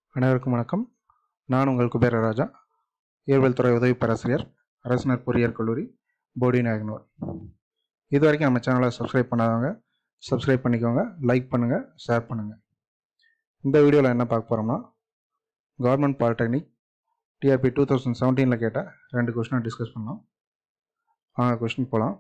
அனைவருக்கும் வணக்கம் நான் உங்கள் குபேரராஜா இயற்பியல் துறை உதவி பேராசிரியர் அரசினர் பொறியியல் கல்லூரி போடி நாயகனூர் இது வரைக்கும் நம்ம சேனலை சப்ஸ்கிரைப் பண்ணாதவங்க சப்ஸ்கிரைப் பண்ணிக்கோங்க லைக் பண்ணுங்கள் ஷேர் பண்ணுங்கள் இந்த வீடியோவில் என்ன பார்க்க போகிறோம்னா government polytechnic TRB two thousand செவன்டீனில் கேட்ட ரெண்டு கொஷினை டிஸ்கஸ் பண்ணலாம் வாங்க கொஷின் போகலாம்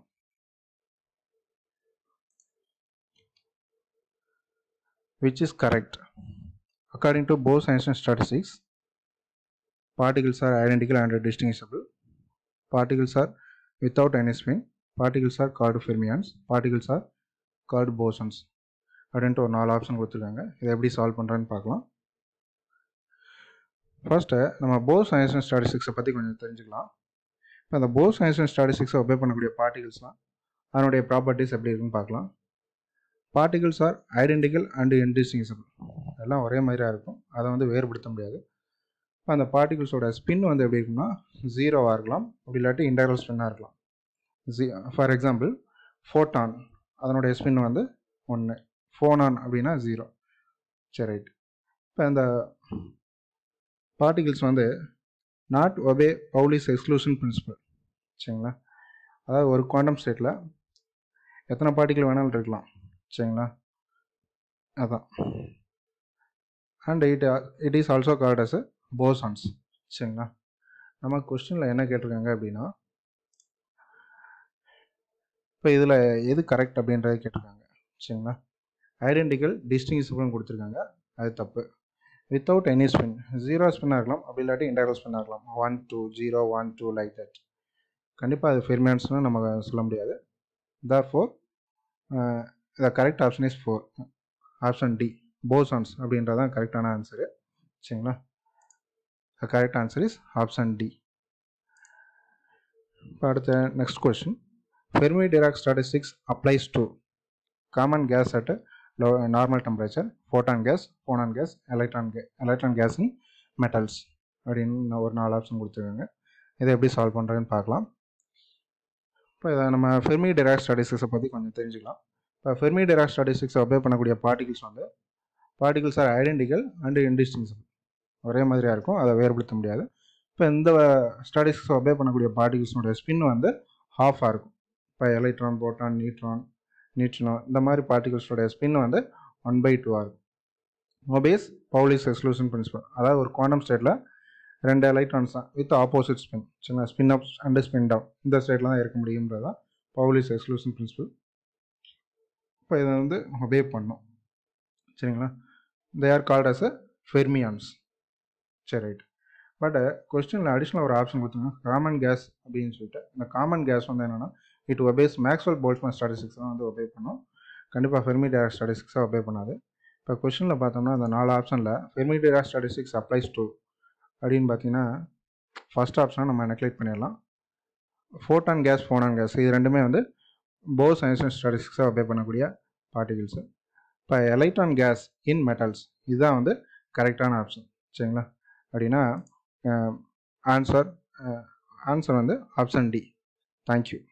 which is correct according to Bose-Einstein statistics particles are identical and distinguishable particles are without any spin particles are called fermions particles are called bosons அப்படின்ட்டு ஒரு நாலு ஆப்ஷன் கொடுத்துருக்காங்க இதை எப்படி சால்வ் பண்ணுறேன்னு பார்க்கலாம் ஃபர்ஸ்ட்டு நம்ம போஸ் ஐன்ஸ்டைன் ஸ்டாட்டிஸ்டிக்ஸை பற்றி கொஞ்சம் தெரிஞ்சுக்கலாம் இப்போ அந்த போஸ் ஐன்ஸ்டைன் ஸ்டாட்டிஸ்டிக்ஸை ஒபே பண்ணக்கூடிய பார்ட்டிகல்ஸ்லாம் அதனுடைய ப்ராப்பர்ட்டிஸ் எப்படி இருக்குன்னு பார்க்கலாம் particles are identical and indistinguishable எல்லாம் ஒரே மாதிரியாக இருக்கும் அதை வந்து வேறுபடுத்த முடியாது இப்போ அந்த பார்ட்டிகல்ஸோட ஸ்பின் வந்து எப்படி இருக்கும்னா ஜீரோவாக இருக்கலாம் அப்படி இல்லாட்டி இன்டர்வல் ஸ்பின்னாக இருக்கலாம் ஜி ஃபார் எக்ஸாம்பிள் ஃபோட்டான் அதனுடைய ஸ்பின் வந்து ஒன்று ஃபோனான் அப்படின்னா ஜீரோ சரி ரைட் இப்போ இந்த பார்ட்டிகல்ஸ் வந்து not obey Pauli's exclusion principle சரிங்களா அதாவது ஒரு குவாண்டம் ஸ்டேட்டில் எத்தனை பார்ட்டிகல் வேணாலும் இருக்கலாம் சரிங்களா அதான் and it it is also called as bosons சரிங்களா நம்ம கொஸ்டினில் என்ன கேட்டிருக்காங்க அப்படின்னா இப்போ இதில் எது கரெக்ட் அப்படின்றத கேட்டிருக்காங்க சரிங்களா ஐடென்டிக்கல் டிஸ்டிங்ஸபிள்னு கொடுத்துருக்காங்க அது தப்பு without any spin zero spin ஆகலாம் அப்படி இல்லாட்டி இன்டர்வல் ஸ்பின் ஆகலாம் one two zero one two like that கண்டிப்பாக அது ஃபெர்மியான்ஸ்னு நம்ம சொல்ல முடியாது the four the correct option is four option D bosons அப்படின்றதான் கரெக்டான ஆன்சரு சரிங்களா the correct answer is option D இப்போ அடுத்த next question Fermi Dirac statistics applies to common gas at low normal temperature photon gas phonon gas electron கே electron gas in metals அப்படின்னு ஒரு நாலு option கொடுத்துருக்காங்க இதை எப்படி சால்வ் பண்ணுறதுன்னு பார்க்கலாம் இப்போ இதை நம்ம ஃபெர்மி டிராக் ஸ்டாட்டிஸ்டிக்ஸை பற்றி கொஞ்சம் தெரிஞ்சுக்கலாம் இப்போ ஃபெர்மி டிராக் ஸ்டாட்டிஸ்டிக்ஸை ஒபே பண்ணக்கூடிய பார்ட்டிகல்ஸ் வந்து particles are identical and indistinguishable ஒரே மாதிரியாக இருக்கும் அதை வேறுபடுத்த முடியாது இப்போ இந்த ஸ்டாட்டிஸ்டிக்ஸை ஒபே பண்ணக்கூடிய பார்ட்டிகல்ஸோட ஸ்பின் வந்து ஹாஃபாக இருக்கும் இப்போ எலக்ட்ரான் புரோட்டான் நியூட்ரான் நியூட்ரினோ இந்த மாதிரி பார்ட்டிகல்ஸோட ஸ்பின் வந்து ஒன் பை டூவாக இருக்கும் ஒபேஸ் பவுலிஸ் எக்ஸ்க்ளூஷன் பிரின்சிபல் அதாவது ஒரு குவாண்டம் ஸ்டேட்டில் ரெண்டு எலக்ட்ரான்ஸ் தான் வித் ஆப்போசிட் ஸ்பின் சரிங்களா spin up and spin down இந்த ஸ்டேட்டில் தான் இருக்க முடியுன்றதான் பவுலிஸ் எக்ஸ்க்ளூஷன் பிரின்சிபல் இப்போ இதை வந்து ஒபே பண்ணும் சரிங்களா they are called as a fermions சரி ரைட் பட் கொஸ்டினில் அடிஷ்னல் ஒரு ஆப்ஷன் கொடுத்துருங்க காமன் கேஸ் அப்படின்னு சொல்லிட்டு இந்த காமன் கேஸ் வந்து என்னென்னா it obeys Maxwell Boltzmann statistics தான் வந்து ஒபே பண்ணும் கண்டிப்பாக ஃபெர்மி டேரா ஸ்டாட்டிஸ்டிக்ஸாக ஒபே பண்ணாது இப்போ கொஸ்டினில் பார்த்தோம்னா அந்த நாலு ஆப்ஷனில் Fermi Dirac statistics applies to அப்படின்னு பார்த்தீங்கன்னா ஃபஸ்ட் ஆப்ஷனை நம்ம நெக்லெக்ட் பண்ணிடலாம் ஃபோட்டான் கேஸ் ஃபோனான் கேஸ் இது ரெண்டுமே வந்து போஸ் ஐன்ஸ்டைன் ஸ்டாட்டிஸ்டிக்ஸாக ஒபே பண்ணக்கூடிய பார்ட்டிகிள்ஸு இப்போ எலக்ட்ரான் கேஸ் இன் மெட்டல்ஸ் இதுதான் வந்து கரெக்டான ஆப்ஷன் சரிங்களா அப்படின்னா ஆன்சர் ஆன்சர் வந்து ஆப்ஷன் டி தேங்க்யூ